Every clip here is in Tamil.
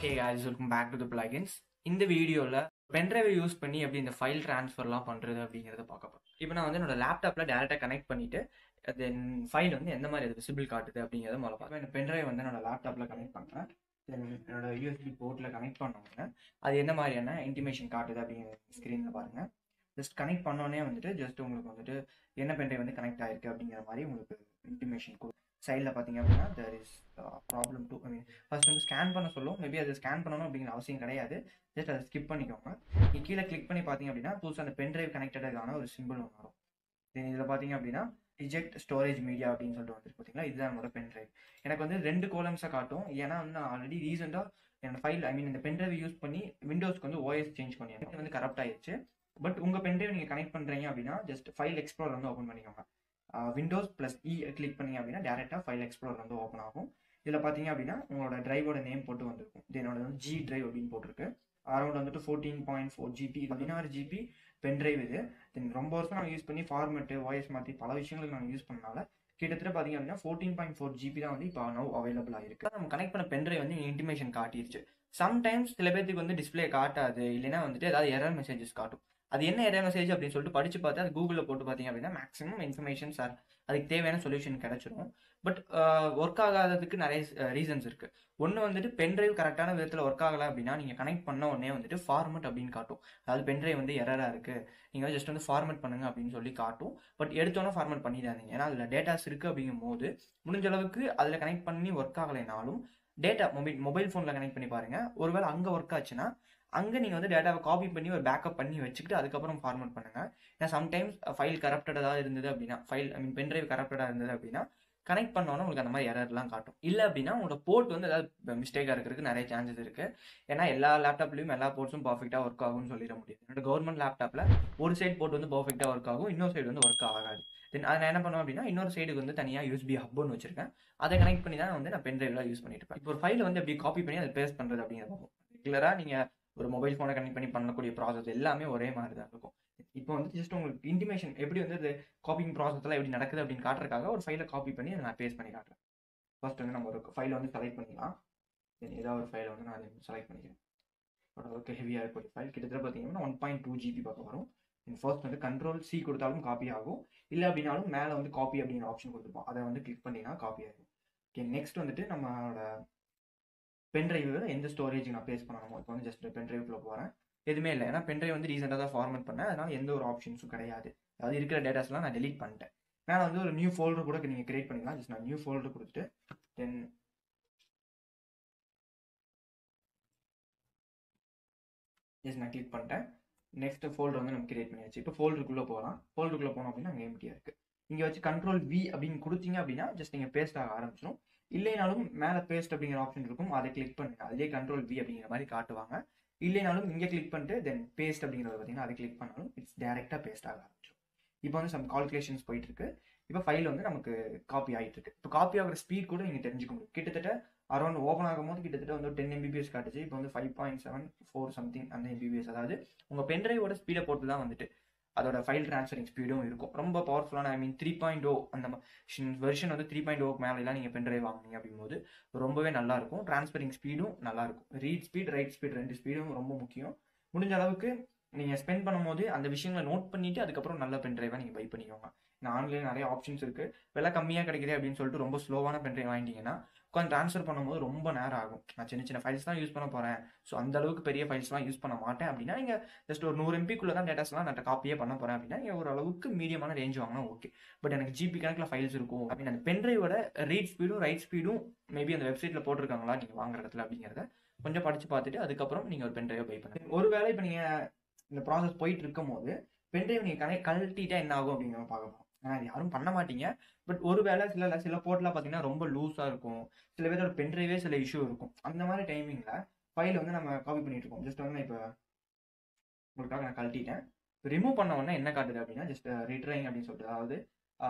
hey guys welcome back to the plugins இந்த வீடியோவில் பென்ட்ரைவை யூஸ் பண்ணி எப்படி இந்த ஃபைல் ட்ரான்ஸ்ஃபர்லாம் பண்ணுறது அப்படிங்கிறத பார்க்க போகிறோம் இப்போ நான் வந்து என்னோட லேப்டாப்பில் டேரெக்டாக கனெக்ட் பண்ணிவிட்டு தென் ஃபைல் வந்து எந்த மாதிரி அது விசிபிள் காட்டுது அப்படிங்கிறத முதல்ல பார்ப்பேன் இந்த பென்ட்ரைவ் வந்து என்னோட லேப்டாப்பில் கனெக்ட் பண்ணுறேன் தென் என்னோட யூஎஸ்பி போர்ட்டில் கனெக்ட் பண்ணோன்னே அது என்ன மாதிரியான இன்டிமேஷன் காட்டுது அப்படிங்கிற ஸ்க்ரீனில் பாருங்கள் ஜஸ்ட் கனெக்ட் பண்ணோன்னே வந்துட்டு ஜஸ்ட் உங்களுக்கு வந்துட்டு என்ன பென்ட்ரைவ் வந்து கனெக்ட் ஆயிருக்கு அப்படிங்கிற மாதிரி உங்களுக்கு இன்டிமேஷன் கொடுக்கும் சைடில் பார்த்தீங்க அப்படின்னா there is problem too I mean first வந்து ஸ்கேன் பண்ண சொல்லும் மேபி அதை ஸ்கேன் பண்ணணும் அப்படிங்கிற அவசியம் கிடையாது ஜஸ்ட் அதை ஸ்கிப் பண்ணிக்கோங்க நீ கீழே கிளிக் பண்ணி பார்த்தீங்க அப்படின்னா புதுசாக அந்த பென்ட்ரைவ் கனெக்டடான ஒரு சிம்பிள் ஒன்று வரும் தென் இதில் பார்த்தீங்க அப்படின்னா ரிஜெக்ட் ஸ்டோரேஜ் மீடியா அப்படின்னு சொல்லிட்டு வந்துருக்கு பார்த்தீங்களா இதுதான் என்னோட பென்ட்ரைவ் எனக்கு வந்து ரெண்டு கோலம்ஸை காட்டும் ஏன்னா வந்து நான் ஆல்ரெடி ரீசெண்டாக என்னோட ஃபைல் ஐ மீன் இந்த பென்ட்ரைவ் யூஸ் பண்ணி விண்டோஸ்க்கு வந்து ஓஎஸ் சேஞ்ச் பண்ணியிருக்கேன் இது வந்து கரப்ட் ஆயிடுச்சு பட் உங்கள் பென்ட்ரைவ் நீங்கள் கனெக்ட் பண்ணுறீங்க அப்படின்னா ஜஸ்ட் ஃபைல் எக்ஸ்ப்ளோர் வந்து ஓப்பன் பண்ணிக்கோங்க விண்டோஸ் ப்ளஸ் இ கிளிக் பண்ணீங்க அப்படின்னா டேரெக்டாக ஃபைல் எக்ஸ்ப்ளோர் வந்து ஓப்பன் ஆகும் இதில் பார்த்தீங்க அப்படின்னா உங்களோட டிரைவோட நேம் போட்டு வந்திருக்கும் இது என்னோட வந்து ஜி டிரைவ் அப்படின்னு போட்டிருக்கு அரௌண்ட் வந்துட்டு ஃபோர்டீன் பாயிண்ட் ஃபோர் ஜிபி பதினாறு ஜிபி பென் டிரைவ் இது தென் ரொம்ப வருஷம் நாங்கள் யூஸ் பண்ணி ஃபார்மெட்டு வாய்ஸ் மாற்றி பல விஷயங்களுக்கு நாங்கள் யூஸ் பண்ணனால கிட்டத்தட்ட பார்த்தீங்க அப்படின்னா ஃபோர்டீன் பாயிண்ட் ஃபோர் ஜிபி தான் வந்து இப்போ நோ அவைலபிளாக இருக்குது நம்ம கனெக்ட் பண்ண பென் டிரைவ் வந்து இன்டிமேஷன் காட்டிருச்சு சம்டைம்ஸ் சில பேர்த்துக்கு வந்து டிஸ்பிளே காட்டாது இல்லைன்னா வந்துட்டு ஏதாவது எரர் மெசேஜஸ் காட்டும் அது என்ன எரர் மெசேஜ் அப்படின்னு சொல்லிட்டு படிச்சு பார்த்து அது கூகுளில் போட்டு பார்த்தீங்க அப்படின்னா மேக்ஸிமம் இன்ஃபர்மேஷன்ஸ் ஆர் அதுக்கு தேவையான சொல்யூஷன் கிடைச்சிடும் பட் ஒர்க் ஆகாததுக்கு நிறைய ரீசன்ஸ் இருக்கு ஒன்று வந்துட்டு பென்ட்ரைவ் கரெக்டான விதத்தில் ஒர்க் ஆகலை அப்படின்னா நீங்கள் கனெக்ட் பண்ண உடனே வந்துட்டு ஃபார்மெட் அப்படின்னு காட்டும் அதாவது பென்ட்ரைவ் வந்து எரராக இருக்கு நீங்கள் ஜஸ்ட் வந்து ஃபார்மெட் பண்ணுங்க அப்படின்னு சொல்லி காட்டும் பட் எடுத்தோன்னே ஃபார்மெட் பண்ணிடாதீங்க ஏன்னா அதில் டேட்டாஸ் இருக்கு அப்படிங்கும் போது முடிஞ்ச அளவுக்கு அதில் கனெக்ட் பண்ணி ஒர்க் ஆகலைனாலும் டேட்டா மொபைல் மொபைல் ஃபோனில் கனெக்ட் பண்ணி பாருங்க ஒருவேளை அங்கே ஒர்க் ஆச்சுன்னா அங்கே நீங்கள் வந்து டேட்டாவை காப்பி பண்ணி ஒரு பேக்கப் பண்ணி வச்சுக்கிட்டு அதுக்கப்புறம் ஃபார்மேட் பண்ணுங்க ஏன்னா சம்டைம்ஸ் ஃபைல் கரப்டடாக இருந்தது அப்படின்னா ஃபைல் ஐ மீன் பென்ட்ரைவ் கரப்டடாக இருந்தது அப்படின்னா கனெக்ட் பண்ணோன்னா உங்களுக்கு அந்த மாதிரி எரர்லாம் காட்டும் இல்லை அப்படின்னா உங்களோட போர்ட் வந்து ஏதாவது மிஸ்டேக்காக இருக்கிறதுக்கு நிறைய சான்சஸ் இருக்கு ஏன்னா எல்லா லேப்டாப்லையும் எல்லா போர்ட்ஸும் பர்ஃபெக்டாக ஒர்க் ஆகும்னு சொல்லிட முடியாது என்னோட கவர்மெண்ட் லேப்டாப்பில் ஒரு சைடு போர்ட் வந்து பர்ஃபெக்டாக ஒர்க் ஆகும் இன்னொரு சைடு வந்து ஒர்க் ஆகாது தென் அதை நான் என்ன பண்ணுவேன் அப்படின்னா இன்னொரு சைடுக்கு வந்து தனியாக யூஸ்பி ஹப்னு வச்சிருக்கேன் அதை கனெக்ட் பண்ணி தான் வந்து நான் பென்ட்ரைவ்லாம் யூஸ் பண்ணிட்டு இருப்பேன் இப்போ ஒரு ஃபைலை வந்து எப்படி காப்பி பண்ணி அதை பேஸ்ட் பண்ணுறது அப்படிங்கிறத பார்ப்போம் ரெகுலராக நீங்கள் ஒரு மொபைல் ஃபோனை கனெக்ட் பண்ணி பண்ணக்கூடிய ப்ராசஸ் எல்லாமே ஒரே மாதிரி தான் இருக்கும் இப்போ வந்து ஜஸ்ட் உங்களுக்கு இன்டிமேஷன் எப்படி வந்து இது காப்பிங் ப்ராசஸ்லாம் எப்படி நடக்குது அப்படின்னு காட்டுறதுக்காக ஒரு ஃபைலை காப்பி பண்ணி அதை நான் பேஸ்ட் பண்ணி காட்டுறேன் ஃபர்ஸ்ட் வந்து நம்ம ஒரு ஃபைலை வந்து செலக்ட் பண்ணிக்கலாம் தென் ஏதாவது ஒரு ஃபைலை வந்து நான் அதை செலக்ட் பண்ணிக்கிறேன் ஓரளவுக்கு ஹெவியாக இருக்கக்கூடிய ஃபைல் கிட்டத்தட்ட பார்த்தீங்கன்னா ஒன் பாயிண்ட் டூ ஜிபி பக்கம் வரும் தென் ஃபர்ஸ்ட் வந்து கண்ட்ரோல் சி கொடுத்தாலும் காப்பி ஆகும் இல்லை அப்படின்னாலும் மேலே வந்து காப்பி அப்படிங்கிற ஆப்ஷன் கொடுத்துருப்போம் அதை வந்து கிளிக் பண்ணினா காப்பி ஆகும் ஓகே நெக்ஸ்ட் வந்துட்டு நம்மளோட பென்ட்ரைவ் எந்த ஸ்டோரேஜ் நான் பேஸ் பண்ணணுமோ இப்போ வந்து ஜஸ்ட் பென்ட்ரைவ்க்குள்ள போகிறேன் எதுவுமே இல்லை ஏன்னா பென்ட்ரைவ் வந்து ரீசெண்டாக தான் ஃபார்மேட் பண்ணேன் அதனால எந்த ஒரு ஆப்ஷன்ஸும் கிடையாது அதாவது இருக்கிற டேட்டாஸ்லாம் நான் டெலீட் பண்ணிட்டேன் மேலே வந்து ஒரு நியூ ஃபோல்டர் கூட நீங்கள் கிரியேட் பண்ணிக்கலாம் ஜஸ்ட் நான் நியூ ஃபோல்டர் கொடுத்துட்டு தென் ஜஸ்ட் நான் கிளிக் பண்ணிட்டேன் நெக்ஸ்ட் ஃபோல்டர் வந்து நம்ம கிரியேட் பண்ணியாச்சு இப்போ ஃபோல்டருக்குள்ளே போகலாம் ஃபோல்டருக்குள்ளே போனோம் அப்படின்னா அங்கே எம்டியாக இருக்குது இங்கே வச்சு கண்ட்ரோல் வி அப்படின்னு கொடுத்தீங்க அப்படின்னா ஜஸ்ட் நீங்கள் பேஸ்ட் ஆக ஆரம்பிச்சிடும் இல்லைனாலும் மேலே பேஸ்ட் அப்படிங்கிற ஆப்ஷன் இருக்கும் அதை கிளிக் பண்ணுங்க அதிலே கண்ட்ரோல் வி அப்படிங்கிற மாதிரி காட்டுவாங்க இல்லைனாலும் இங்கே கிளிக் பண்ணிட்டு தென் பேஸ்ட் அப்படிங்கிறத பார்த்தீங்கன்னா அதை கிளிக் பண்ணாலும் இட்ஸ் டேரெக்டாக பேஸ்ட் ஆக ஆரம்பிச்சிடும் இப்போ வந்து சம் கால்குலேஷன்ஸ் போயிட்டு இருக்கு இப்போ ஃபைல் வந்து நமக்கு காப்பி ஆகிட்டு இருக்கு இப்போ காப்பி ஆகிற ஸ்பீட் கூட நீங்கள் தெரிஞ்சுக்க முடியும் கிட்டத்தட்ட அரௌண்ட் ஓப்பன் ஆகும் போது கிட்டத்தட்ட வந்து டென் எம்பிபிஎஸ் காட்டுச்சு இப்போ வந்து five point seven four something அந்த எம்பிபிஎஸ் அதாவது உங்கள் பென்ட்ரைவோட ஸ்பீடை போட்டு தான் வந்துட்டு அதோட ஃபைல் ட்ரான்ஸ்ஃபரிங் ஸ்பீடும் இருக்கும் ரொம்ப பவர்ஃபுல்லான ஐ மீன் த்ரீ பாயிண்ட் ஓ அந்த வெர்ஷன் வந்து த்ரீ பாயிண்ட் ஓக்கு மேலாம் நீங்கள் பென்ட்ரைவ் வாங்கினீங்க அப்படிங்கும்போது ரொம்பவே நல்லா இருக்கும் ட்ரான்ஸ்ஃபரிங் ஸ்பீடும் நல்லா இருக்கும் ரீட் ஸ்பீட் ரைட் ஸ்பீட் ரெண்டு ஸ்பீடும் ரொம்ப முக்கியம் முடிஞ்ச அளவுக்கு நீங்கள் ஸ்பெண்ட் பண்ணும்போது அந்த விஷயங்களை நோட் பண்ணிட்டு அதுக்கப்புறம் நல்ல பென்ட்ரைவாக நீங்கள் பை பண்ணிக்கோங்க நான் ஆன்லைன் நிறைய ஆப்ஷன்ஸ் இருக்கு விலை கம்மியாக கிடைக்குது அப்படின்னு சொல்லிட்டு ரொம்ப ஸ்லோவான பென்ட்ரைவ் வாங்கிட்டீங்கன்னா உட்காந்து ட்ரான்ஸ்ஃபர் பண்ணும்போது ரொம்ப நேரம் ஆகும் நான் சின்ன சின்ன ஃபைல்ஸ் தான் யூஸ் பண்ண போகிறேன் ஸோ அந்த அளவுக்கு பெரிய ஃபைல்ஸ்லாம் யூஸ் பண்ண மாட்டேன் அப்படின்னா நீங்கள் ஜஸ்ட் ஒரு நூறு எம்பிக்குள்ளே தான் டேட்டாஸ்லாம் நான் காப்பியே பண்ண போகிறேன் அப்படின்னா நீங்கள் ஒரு அளவுக்கு மீடியமான ரேஞ்ச் வாங்கினா ஓகே பட் எனக்கு ஜிபி கணக்கில் ஃபைல்ஸ் இருக்கும் அப்படின்னு அந்த பென்ட்ரைவோட ரீட் ஸ்பீடும் ரைட் ஸ்பீடும் மேபி அந்த வெப்சைட்டில் போட்டிருக்காங்களா நீங்கள் வாங்குற இடத்துல அப்படிங்கிறத கொஞ்சம் படித்து பார்த்துட்டு அதுக்கப்புறம் நீங்கள் ஒரு பென்ட்ரைவை பை பண்ணுங்க ஒருவேளை இப்போ நீங்கள் இந்த ப்ராசஸ் போயிட்டு இருக்கும் போது பென்ட்ரைவ் நீங்கள் கனெக்ட் கழட்டிட்டா என்ன ஆகும் அப்படிங்கிற பார்க்க போகிறோம் ஏன்னா அது யாரும் பண்ண மாட்டீங்க பட் ஒரு வேளை சில சில போர்ட்லாம் பார்த்தீங்கன்னா ரொம்ப லூஸாக இருக்கும் சில பேரோட பென்ட்ரைவே சில இஷ்யூ இருக்கும் அந்த மாதிரி டைமிங்கில் ஃபைல் வந்து நம்ம காப்பி பண்ணிட்டு இருக்கோம் ஜஸ்ட் வந்து இப்போ உங்களுக்காக நான் கழட்டிட்டேன் ரிமூவ் பண்ண உடனே என்ன காட்டுது அப்படின்னா ஜஸ்ட் ரிட்ரைங் அப்படின்னு சொல்லிட்டு அதாவது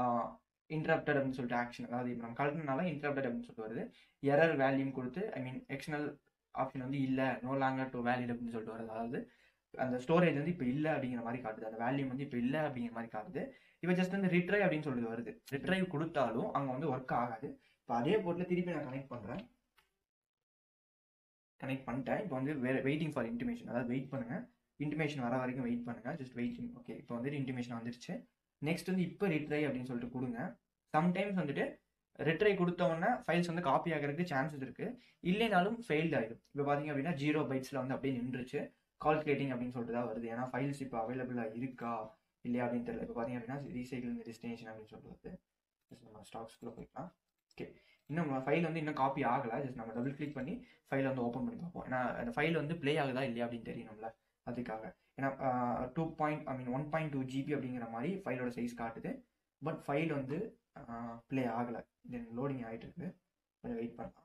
இன்டரப்டட் அப்படின்னு சொல்லிட்டு ஆக்ஷன் அதாவது இப்போ நம்ம கழட்டினால இன்டரப்டட் அப்படின்னு சொல்லிட்டு வருது எரர் வேல்யூம் கொடுத்து ஐ மீன் எக்ஸ்டர்னல் ஆப்ஷன் வந்து இல்லை நோ லாங்கர் டு வேலிட் அப்படின்னு சொல்லிட்டு வருது அதாவது அந்த ஸ்டோரேஜ் வந்து இப்போ இல்லை அப்படிங்கிற மாதிரி காட்டுது அந்த வேல்யூம் வந்து இப்போ இல்லை அப்படிங்கிற மாதிரி காட்டுது இப்போ ஜஸ்ட் வந்து ரிட்ரை அப்படின்னு சொல்லிட்டு வருது ரிட்ரைவ் கொடுத்தாலும் அங்கே வந்து ஒர்க் ஆகாது இப்போ அதே போர்ட்டில் திருப்பி நான் கனெக்ட் பண்ணுறேன் கனெக்ட் பண்ணிட்டேன் இப்போ வந்து வேறு வெயிட்டிங் ஃபார் இன்டிமேஷன் அதாவது வெயிட் பண்ணுங்கள் இன்டிமேஷன் வர வரைக்கும் வெயிட் பண்ணுங்கள் ஜஸ்ட் வெயிட்டிங் ஓகே இப்போ வந்துட்டு இன்டிமேஷன் வந்துருச்சு நெக்ஸ்ட் வந்து இப்போ ரிட்ரை அப்படின்னு சொல்லிட்டு கொடுங்க சம்டைம்ஸ் வந்துட்டு ரிட்ரை கொடுத்த உடனே ஃபைல்ஸ் வந்து காப்பி ஆகிறதுக்கு சான்சஸ் இருக்குது இல்லைனாலும் ஃபெயில்ட் ஆகிடும் இப்போ பார்த்தீங்க அப்படின்னா ஜீரோ பைட்ஸில் வந்து அப்படியே நின்றுச்சு கால்குலேட்டிங் அப்படின்னு சொல்லிட்டு தான் வருது ஏன்னா ஃபைல்ஸ் இப்போ அவைலபிளாக இருக்கா இல்லையா அப்படின்னு தெரியல இப்போ பார்த்தீங்க அப்படின்னா ரீசைக்கிள் இந்த டெஸ்டினேஷன் அப்படின்னு சொல்லிட்டு வருது ஜஸ்ட் நம்ம ஸ்டாக்ஸ்குள்ளே போய்க்கலாம் ஓகே இன்னும் ஃபைல் வந்து இன்னும் காப்பி ஆகலை ஜஸ்ட் நம்ம டபுள் கிளிக் பண்ணி ஃபைலை வந்து ஓப்பன் பண்ணி பார்ப்போம் ஏன்னா அந்த ஃபைல் வந்து ப்ளே ஆகுதா இல்லையா அப்படின்னு தெரியணும்ல அதுக்காக ஏன்னா two point I mean one point two GB அப்படிங்கிற மாதிரி ஃபைலோட சைஸ் காட்டுது பட் ஃபைல் வந்து ப்ளே ஆகலை தென் லோடிங் ஆகிட்டு இருக்கு கொஞ்சம் வெயிட் பண்ணலாம்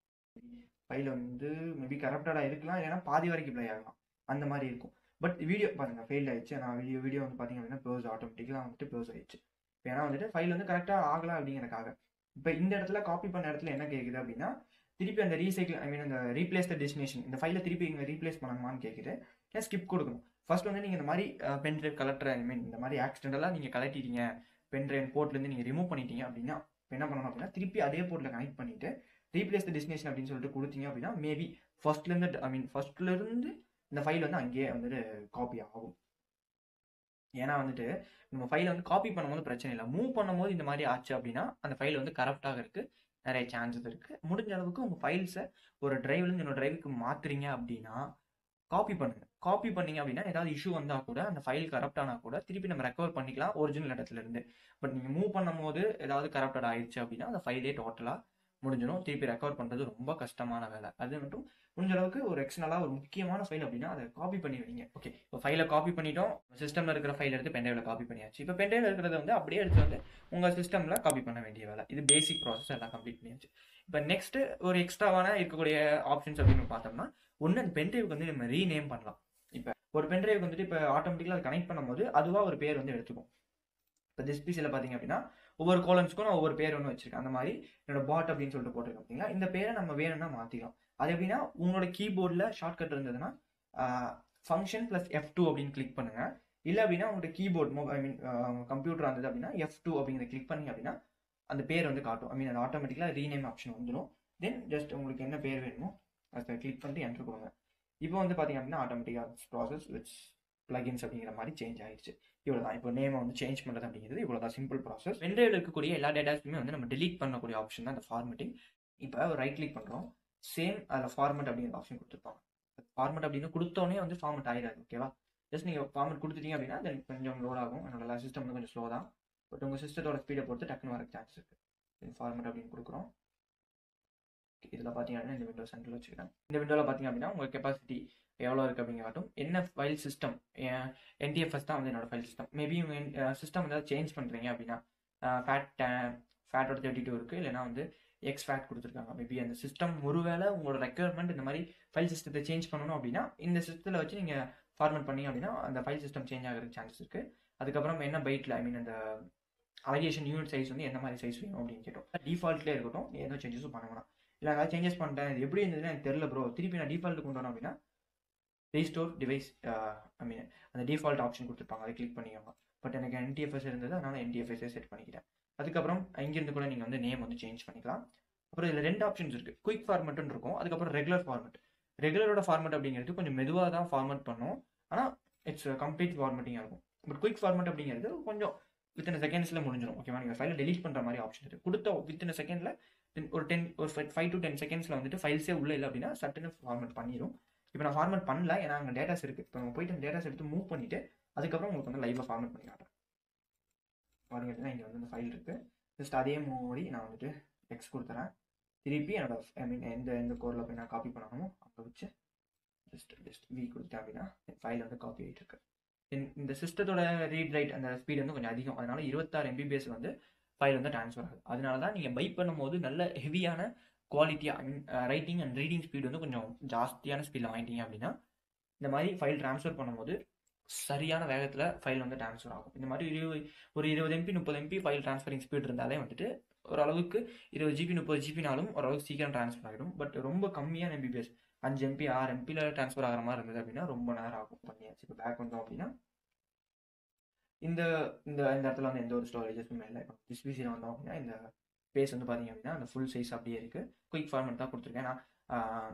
ஃபைல் வந்து மேபி கரப்டடாக இருக்கலாம் ஏன்னா பாதி வரைக்கும் ப்ளே ஆகலாம் அந்த மாதிரி இருக்கும் பட் வீடியோ பாருங்கள் ஃபெயில் ஆயிடுச்சு நான் வீடியோ வீடியோ வந்து பார்த்தீங்க அப்படின்னா க்ளோஸ் ஆட்டோமேட்டிக்காக வந்துட்டு க்ளோஸ் ஆயிடுச்சு ஏன்னா வந்துட்டு ஃபைல் வந்து கரெக்டாக ஆகலாம் அப்படிங்கிறக்காக இப்போ இந்த இடத்துல காப்பி பண்ண இடத்துல என்ன கேட்குது அப்படின்னா திருப்பி அந்த ரீசைக்கிள் ஐ மீன் அந்த ரீப்ளேஸ் த டெஸ்டினேஷன் இந்த ஃபைலை திருப்பி இங்கே ரீப்ளேஸ் பண்ணணுமான்னு கேட்குது ஏன் ஸ்கிப் கொடுக்கணும் ஃபர்ஸ்ட் வந்து நீங்கள் இந்த மாதிரி pen drive collector I mean இந்த மாதிரி ஆக்சிடென்டலாக நீங்கள் கலட்டிட்டீங்க பென் ட்ரைவ் போர்ட்லேருந்து நீங்கள் ரிமூவ் பண்ணிட்டீங்க அப்படின்னா இப்போ என்ன பண்ணணும் அப்படின்னா திருப்பி அதே போர்ட்டில் கனெக்ட் பண்ணிட்டு ரீப்ளேஸ் த டெஸ்டினேஷன் அப்படின்னு சொல்லிட்டு கொடுத்தீங்க அப்படின்னா மேபி ஃபர்ஸ்ட்லேருந்து ஐ மீன் ஃபர்ஸ்ட்லேருந்து இந்த ஃபைல் வந்து அங்கேயே வந்துட்டு காப்பி ஆகும் ஏன்னா வந்துட்டு நம்ம ஃபைலை வந்து காப்பி பண்ணும்போது பிரச்சனை இல்லை மூவ் பண்ணும்போது இந்த மாதிரி ஆச்சு அப்படின்னா அந்த ஃபைல் வந்து கரப்டாக இருக்குது நிறைய சான்சஸ் இருக்குது முடிஞ்ச அளவுக்கு உங்கள் ஃபைல்ஸை ஒரு டிரைவ்லேருந்து இன்னொரு டிரைவுக்கு மாற்றுறீங்க அப்படின்னா காப்பி பண்ணுங்க காப்பி பண்ணீங்க அப்படின்னா ஏதாவது இஷ்யூ வந்தால் கூட அந்த ஃபைல் கரப்ட் ஆனால் கூட திருப்பி நம்ம ரெக்கவர் பண்ணிக்கலாம் ஒரிஜினல் இடத்துல இருந்து பட் நீங்கள் மூவ் பண்ணும்போது ஏதாவது கரப்டட் ஆயிடுச்சு அப்படின்னா அந்த ஃபைலே டோட்டலாக முடிஞ்சிடும் திருப்பி ரெக்கவர் பண்ணுறது ரொம்ப கஷ்டமான வேலை அது மட்டும் முடிஞ்ச அளவுக்கு ஒரு எக்ஸ்டர்னலாக ஒரு முக்கியமான ஃபைல் அப்படின்னா அதை காப்பி பண்ணி வைங்க ஓகே இப்போ ஃபைலை காப்பி பண்ணிட்டோம் சிஸ்டமில் இருக்கிற ஃபைல் எடுத்து பென்டைவில் காப்பி பண்ணியாச்சு இப்போ பென்டைவில் இருக்கிறத வந்து அப்படியே எடுத்து வந்து உங்கள் சிஸ்டமில் காப்பி பண்ண வேண்டிய வேலை இது பேசிக் ப்ராசஸ் எல்லாம் கம்ப்ளீட் பண்ணியாச்சு இப்போ நெக்ஸ்ட் ஒரு எக்ஸ்ட்ராவான இருக்கக்கூடிய ஆப்ஷன்ஸ் அப்படின்னு பார்த்தோம்னா ஒன்று அந்த பென்ட்ரைவுக்கு வந்து நம்ம ரீநேம் பண்ணலாம் இப்போ ஒரு பென்ட்ரைவுக்கு வந்துட்டு இப்போ ஆட்டோமேட்டிக்காக அதை கனெக்ட் பண்ணும்போது அதுவாக ஒரு பேர் வந்து எடுத்துக்கும் இப்போ டிஸ்பிசியில் பார்த்தீங்க அப்படின்னா ஒவ்வொரு கோலம்ஸ்க்கும் நான் ஒவ்வொரு பேர் ஒன்று வச்சிருக்கேன் அந்த மாதிரி என்னோட பாட் அப்படின்னு சொல்லிட்டு போட்டிருக்கேன் அப்படிங்களா இந்த பேரை நம்ம வேணும்னா மாற்றிக்கலாம் அது எப்படின்னா உங்களோட கீபோர்டில் ஷார்ட்கட் இருந்ததுன்னா ஃபங்க்ஷன் ப்ளஸ் எஃப் டூ அப்படின்னு கிளிக் பண்ணுங்க இல்லை அப்படின்னா உங்களோட keyboard mobile I mean computer இருந்தது அப்படின்னா எஃப் டூ அப்படிங்கிறத கிளிக் பண்ணி அப்படின்னா அந்த பேர் வந்து காட்டும் ஐ மீன் அது ஆட்டோமேட்டிக்காக ரீநேம் ஆப்ஷன் வந்துடும் தென் ஜஸ்ட் உங்களுக்கு என்ன பேர் வேணுமோ அதை கிளிக் பண்ணிட்டு என்ட்ரு கொடுங்க இப்போ வந்து பார்த்தீங்க அப்படின்னா ஆட்டோமேட்டிக்காக ப்ராசஸ் விச் பிளகின்ஸ் அப்படிங்கிற மாதிரி சேஞ்ச் ஆயிடுச்சு இவ்வளோ தான் இப்போ நேமை வந்து சேஞ்ச் பண்ணுறது அப்படிங்கிறது இவ்வளோ தான் சிம்பிள் ப்ராசஸ் வெண்ட்ரைவில் இருக்கக்கூடிய எல்லா டேட்டாஸுமே வந்து நம்ம delete பண்ணக்கூடிய ஆப்ஷன் தான் இந்த ஃபார்மேட்டிங் இப்போ ரைட் கிளிக் பண்ணுறோம் சேம் அதில் ஃபார்மேட் அப்படிங்கிற ஆப்ஷன் கொடுத்துருப்பாங்க ஃபார்மேட் அப்படின்னு கொடுத்தோடனே வந்து ஃபார்மேட் ஆயிடாது ஓகேவா ஜஸ்ட் நீங்கள் ஃபார்மேட் கொடுத்துட்டீங்க அப்படின்னா தென் கொஞ்சம் லோட் ஆகும் என்னோட சிஸ்டம் வந்து கொஞ்சம் ஸ்லோ தான் பட் உங்கள் சிஸ்டத்தோட ஸ்பீடை பொறுத்து டக்குன்னு வர சான்ஸ் இருக்குது ஃபார்மேட் அப்படின்னு கொடுக்குறோம் இதில் பார்த்தீங்க அப்படின்னா இந்த விண்டோ சென்டரில் வச்சுக்கிறேன் இந்த விண்டோவில் பார்த்தீங்க அப்படின்னா உங்கள் கெப்பாசிட்டி எவ்வளோ இருக்குது அப்படிங்க காட்டும் என்ன ஃபைல் சிஸ்டம் என்டிஎஃப்எஸ் தான் வந்து என்னோட ஃபைல் சிஸ்டம் மேபி உங்கள் சிஸ்டம் ஏதாவது சேஞ்ச் பண்ணுறீங்க அப்படின்னா ஃபேட் ஃபேட்டோட தேர்ட்டி டூ இருக்குது இல்லைனா வந்து எக்ஸ் ஃபேட் கொடுத்துருக்காங்க மேபி அந்த சிஸ்டம் ஒருவேளை உங்களோட ரெக்குயர்மெண்ட் இந்த மாதிரி ஃபைல் சிஸ்டத்தை சேஞ்ச் பண்ணணும் அப்படின்னா இந்த சிஸ்டத்தில் வச்சு நீங்கள் ஃபார்மேட் பண்ணீங்க அப்படின்னா அந்த ஃபைல் சிஸ்டம் சேஞ்ச் ஆகிறதுக்கு சான்சஸ் இருக்குது அதுக்கப்புறம் என்ன பைட்டில் ஐ மீன் அந்த அலகேஷன் யூனிட் சைஸ் வந்து என்ன மாதிரி சைஸ் வேணும் அப்படின்னு கேட்டோம் டிஃபால்ட்லேயே இருக்கட்டும் நீ எந்த சேஞ்சஸும் பண்ண வேணாம் இல்லை ஏதாவது சேஞ்சஸ் பண்ணிட்டேன் இது எப்படி இருந்ததுன்னு எனக்கு தெரியல ப்ரோ திருப்பி நான் டிஃபால்ட் கொண்டு வரணும் அப்படின்னா ரீஸ்டோர் டிவைஸ் ஐ மீன் அந்த டிஃபால்ட் ஆப்ஷன் கொடுத்துருப்பாங்க அதை கிளிக் பண்ணிக்கோங்க பட் எனக்கு என்டிஎஃப்எஸ் இருந்தது அதனால என்டிஎஃப்எஸ்ஸே செட் பண்ணிக்கிறேன் அதுக்கப்புறம் இங்கிருந்து கூட நீங்கள் வந்து நேம் வந்து சேஞ்ச் பண்ணிக்கலாம் அப்புறம் இதில் ரெண்டு ஆப்ஷன்ஸ் இருக்குது குயிக் ஃபார்மெட்னு இருக்கும் அதுக்கப்புறம் ரெகுலர் ஃபார்மெட் ரெகுலரோட ஃபார்மெட் அப்படிங்கிறது கொஞ்சம் மெதுவாக தான் ஃபார்மெட் பண்ணும் ஆனால் இட்ஸ் கம்ப்ளீட் ஃபார்மெட்டிங்காக இருக்கும் பட் குயிக் ஃபார்மெட் அப்படிங்கிறது கொஞ்சம் வித்தின் செகண்ட்ஸில் முடிஞ்சிடும் ஓகேவா நீங்கள் ஃபைலை டெலீட் பண்ணுற மாதிரி ஆப்ஷன் இருக்குது கொடுத்த வித்தின் செகண்டில் ஒரு டென் ஒரு ஃபைவ் டு டென் செகண்ட்ஸில் வந்துட்டு ஃபைல்ஸே உள்ள இல்லை அப்படின்னா சட்டுன்னு ஃபார்மெட் பண்ணிடும் இப்போ நான் ஃபார்மெட் பண்ணல ஏன்னா அங்கே டேட்டாஸ் இருக்குது இப்போ நம்ம போயிட்டு அந்த டேட்டாஸ் எடுத்து மூவ் பண்ணிவிட்டு அதுக்கப்புறம் உங்களுக்கு வந்து லைவாக ஃபார்மெட் பண்ணி காட்டுறேன் பாருங்க இங்கே வந்து இந்த ஃபைல் இருக்குது ஜஸ்ட் அதே மூடி நான் வந்துட்டு எக்ஸ் கொடுத்துறேன் திருப்பி என்னோட ஐ மீன் எந்த எந்த கோரில் போய் நான் காப்பி பண்ணணுமோ அங்கே வச்சு ஜஸ்ட் ஜஸ்ட் வி கொடுத்தேன் அப்படின்னா ஃபைல் வந்து காப்பி ஆகிட்டு இருக்கு இந்த சிஸ்டத்தோட ரீட் ரைட் அந்த ஸ்பீடு வந்து கொஞ்சம் அதிகம் அதனால இருபத்தாறு எம்பிபிஎஸ் வந்து ஃபைல் வந்து ட்ரான்ஸ்ஃபர் ஆகுது அதனால தான் நீங்கள் பை பண்ணும்போது நல்ல ஹெவியான குவாலிட்டியாக ரைட்டிங் அண்ட் ரீடிங் ஸ்பீடு வந்து கொஞ்சம் ஜாஸ்தியான ஸ்பீடில் வாங்கிட்டீங்க அப்படின்னா இந்த மாதிரி ஃபைல் ட்ரான்ஸ்ஃபர் பண்ணும்போது சரியான வேகத்தில் ஃபைல் வந்து ட்ரான்ஸ்ஃபர் ஆகும் இந்த மாதிரி இருபது ஒரு இருபது எம்பி முப்பது எம்பி ஃபைல் ட்ரான்ஸ்ஃபரிங் ஸ்பீட் இருந்தாலே வந்துட்டு ஓரளவுக்கு இருபது ஜிபி முப்பது ஜிபினாலும் ஓரளவுக்கு சீக்கிரம் ட்ரான்ஸ்ஃபர் ஆகிடும் பட் ரொம்ப கம்மியான எம்பிபிஎஸ் அஞ்சு எம்பி ஆறு எம்பியில் ட்ரான்ஸ்ஃபர் ஆகிற மாதிரி இருந்தது அப்படின்னா ரொம்ப நேரம் ஆகும் பண்ணியாச்சு இப்போ பேக் வந்தோம் அப்படின்னா இந்த இந்த இந்த இடத்துல வந்து எந்த ஒரு ஸ்டோரேஜஸுமே இல்லை இப்போ டிஸ்பிசியில் வந்தோம் அப்படின்னா இந்த பேஸ் வந்து பார்த்தீங்க அப்படின்னா அந்த ஃபுல் சைஸ் அப்படியே இருக்குது குயிக் ஃபார்மெட் தான் கொடுத்துருக்கேன் நான்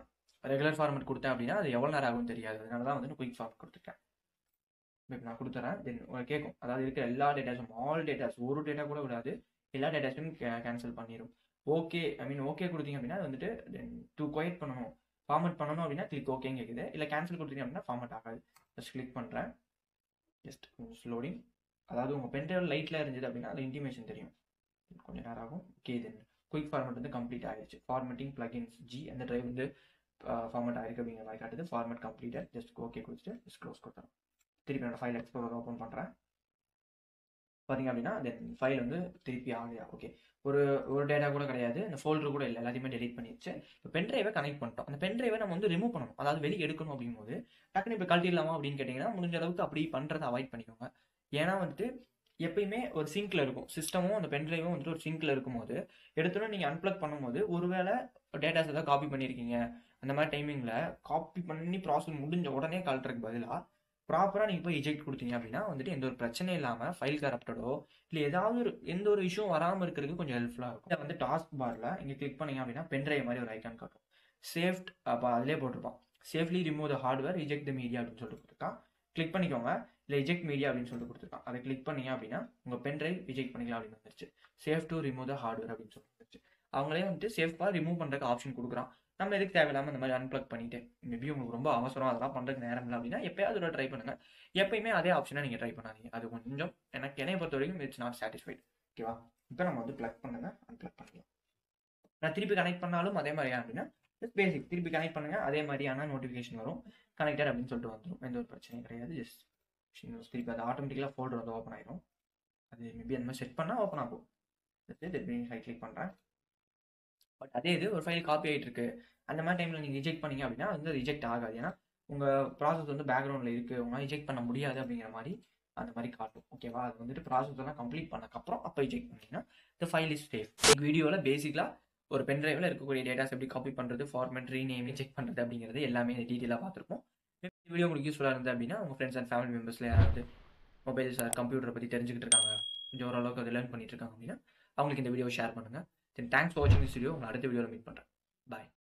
ரெகுலர் ஃபார்மேட் கொடுத்தேன் அப்படின்னா அது எவ்வளோ நேரம் ஆகும் தெரியாது அதனால தான் வந்து குயிக் ஃபார்மேட் கொடுத்துருக்கேன் இப்போ நான் கொடுத்துறேன் தென் கேட்கும் அதாவது இருக்கிற எல்லா டேட்டாஸும் ஆல் டேட்டாஸ் ஒரு டேட்டா கூட விடாது எல்லா டேட்டாஸும் கேன்சல் பண்ணிடும் ஓகே ஐ மீன் ஓகே கொடுத்தீங்க அப்படின்னா அது வந்துட்டு தென் டூ குவைட் பண்ணணும் ஃபார்மேட் பண்ணணும் அப்படின்னா கிளிக் ஓகேன்னு கேட்குது இல்லை கேன்சல் கொடுத்தீங்க அப்படின்னா ஃபார்மேட் ஆகாது ஜஸ்ட் கிளிக் பண்ணுறேன் ஜஸ்ட் லோடிங் அதாவது உங்கள் பென்ட்ரைவ் லைட்டில் இருந்தது அப்படின்னா அது இன்டிமேஷன் தெரியும் கொஞ்சம் நேரம் ஆகும் ஓகே தென் குயிக் ஃபார்மேட் வந்து கம்ப்ளீட் ஆகிடுச்சு ஃபார்மேட்டிங் பிளகின்ஸ் ஜி அந்த டிரைவ் வந்து ஃபார்மேட் ஆயிருக்கு அப்படிங்கிற மாதிரி காட்டுது ஃபார்மேட் கம்ப்ளீட்டட் ஜஸ்ட் ஓகே கொடுத்துட்டு ஜஸ்ட் க்ளோஸ் கொடுத்துறோம் திருப்பி என்னோட ஃபைல் எக்ஸ்ப்ளோரர் ஓப்பன் பண்ணுறேன் பார்த்தீங்க அப்படின்னா தென் ஃபைல் வந்து திருப்பி ஆகலையா ஓகே ஒரு ஒரு டேட்டா கூட கிடையாது அந்த ஃபோல்டர் கூட இல்லை எல்லாத்தையுமே டெலிட் பண்ணிடுச்சு இப்போ பென்ட்ரைவை கனெக்ட் பண்ணிட்டோம் அந்த பென்ட்ரைவை நம்ம வந்து ரிமூவ் பண்ணணும் அதாவது வெளியே எடுக்கணும் அப்படிங்கும்போது டக்குனு இப்போ கழட்டிடலாமா அப்படின்னு கேட்டிங்கன்னா முடிஞ்ச அளவுக்கு அப்படி பண்ணுறதை அவாய்ட் பண்ணிக்கோங்க ஏன்னா வந்துட்டு எப்பயுமே ஒரு சிங்கில் இருக்கும் சிஸ்டமும் அந்த பென்ட்ரைவும் வந்துட்டு ஒரு சிங்கில் இருக்கும்போது எடுத்தோன்னே நீங்கள் அன்பிளக் பண்ணும்போது ஒருவேளை டேட்டாஸ் ஏதாவது காப்பி பண்ணியிருக்கீங்க அந்த மாதிரி டைமிங்கில் காப்பி பண்ணி ப்ராசஸ் முடிஞ்ச உடனே கழட்டுறதுக்கு பதிலாக ப்ராப்பராக நீங்கள் போய் இஜெக்ட் கொடுத்தீங்க அப்படின்னா வந்துட்டு எந்த ஒரு பிரச்சனையும் இல்லாமல் ஃபைல் கரப்டடோ இல்லை ஏதாவது ஒரு எந்த ஒரு இஷ்யூ வராமல் இருக்கிறதுக்கு கொஞ்சம் ஹெல்ப்ஃபுல்லாக இருக்கும் இதை வந்து டாஸ்க் பாரில் இங்கே கிளிக் பண்ணீங்க அப்படின்னா பென்ட்ரைவ் மாதிரி ஒரு ஐக்கான் காட்டும் சேஃப்ட் அப்போ அதிலே போட்டிருப்பான் safely remove the hardware reject the media அப்படின்னு சொல்லிட்டு கொடுத்துருக்கான் கிளிக் பண்ணிக்கோங்க இல்லை ரிஜெக்ட் மீடியா அப்படின்னு சொல்லிட்டு கொடுத்துருக்கான் அதை கிளிக் பண்ணீங்க அப்படின்னா உங்கள் பென்ட்ரைவ் ரிஜெக்ட் பண்ணிக்கலாம் அப்படின்னு வந்துருச்சு safe to remove the hardware அப்படின்னு சொல்லிட்டு வந்துருச்சு அவங்களே வந்துட்டு சேஃபாக ரிமூவ் பண்ணுறதுக்கு ஆப்ஷன் கொடுக்குறான் நம்ம எதுக்கு தேவையில்லாமல் இந்த மாதிரி அன்பிளக் பண்ணிட்டு மேபி உங்களுக்கு ரொம்ப அவசரம் அதெல்லாம் பண்ணுறதுக்கு நேரம் இல்லை அப்படின்னா எப்பயாவது ஒரு ட்ரை பண்ணுங்க எப்பயுமே அதே ஆப்ஷனை நீங்கள் ட்ரை பண்ணாதீங்க அது கொஞ்சம் எனக்கு என்னை பொறுத்த வரைக்கும் இட்ஸ் நாட் சாட்டிஸ்ஃபைட் ஓகேவா இப்போ நம்ம வந்து ப்ளக் பண்ணுங்க அன்பிளக் பண்ணிக்கலாம் நான் திருப்பி கனெக்ட் பண்ணாலும் அதே மாதிரியா அப்படின்னா ஜஸ்ட் பேசிக் திருப்பி கனெக்ட் பண்ணுங்க அதே மாதிரியான நோட்டிஃபிகேஷன் வரும் கனெக்டட் அப்படின்னு சொல்லிட்டு வந்துடும் எந்த ஒரு பிரச்சனையும் கிடையாது ஜஸ்ட் திருப்பி அது ஆட்டோமேட்டிக்கலாக ஃபோல்டர் வந்து ஓப்பன் ஆயிடும் அது மேபி அந்த மாதிரி செட் பண்ணால் ஓப்பன் ஆகும் திருப்பி சைட் கிளிக் பண்ணுறேன் பட் அதே இது ஒரு ஃபைல் காப்பி ஆகிட்டு இருக்கு அந்த மாதிரி டைமில் நீங்கள் ரிஜெக்ட் பண்ணீங்க அப்படின்னா அது வந்து ரிஜெக்ட் ஆகாது ஏன்னா உங்கள் ப்ராசஸ் வந்து பேக்ரவுண்டில் இருக்குது உங்களால் ரிஜெக்ட் பண்ண முடியாது அப்படிங்கிற மாதிரி அந்த மாதிரி காட்டும் ஓகேவா அது வந்துட்டு ப்ராசஸ் எல்லாம் கம்ப்ளீட் பண்ணக்கப்புறம் அப்போ ரிஜெக்ட் பண்ணிங்கன்னா இந்த ஃபைல் இஸ் சேஃப் வீடியோவில் பேசிக்கலாக ஒரு பென்ட்ரைவில் இருக்கக்கூடிய டேட்டாஸ் எப்படி காப்பி பண்ணுறது ஃபார்மேட் ரீநேம் ரிஜெக்ட் பண்ணுறது அப்படிங்கிறது எல்லாமே டீட்டெயிலாக பார்த்துருப்போம் இந்த வீடியோ உங்களுக்கு யூஸ்ஃபுல்லாக இருந்தது அப்படின்னா உங்கள் ஃப்ரெண்ட்ஸ் அண்ட் ஃபேமிலி மெம்பர்ஸில் யாராவது மொபைல்ஸ் கம்ப்யூட்டரை பற்றி தெரிஞ்சுக்கிட்டு இருக்காங்க கொஞ்சம் ஓரளவுக்கு அதை லேர்ன் பண்ணிட்டு இருக்காங்க அப்படின்னா அவங்களுக்கு இந்த வீடியோ ஷேர் பண்ணுங்கள் தென் தேங்க்ஸ் ஃபார் வாட்சிங் திஸ் வீடியோ உங்களை அடுத்த வீடியோவில் மீட் பண்ணுறேன் பாய்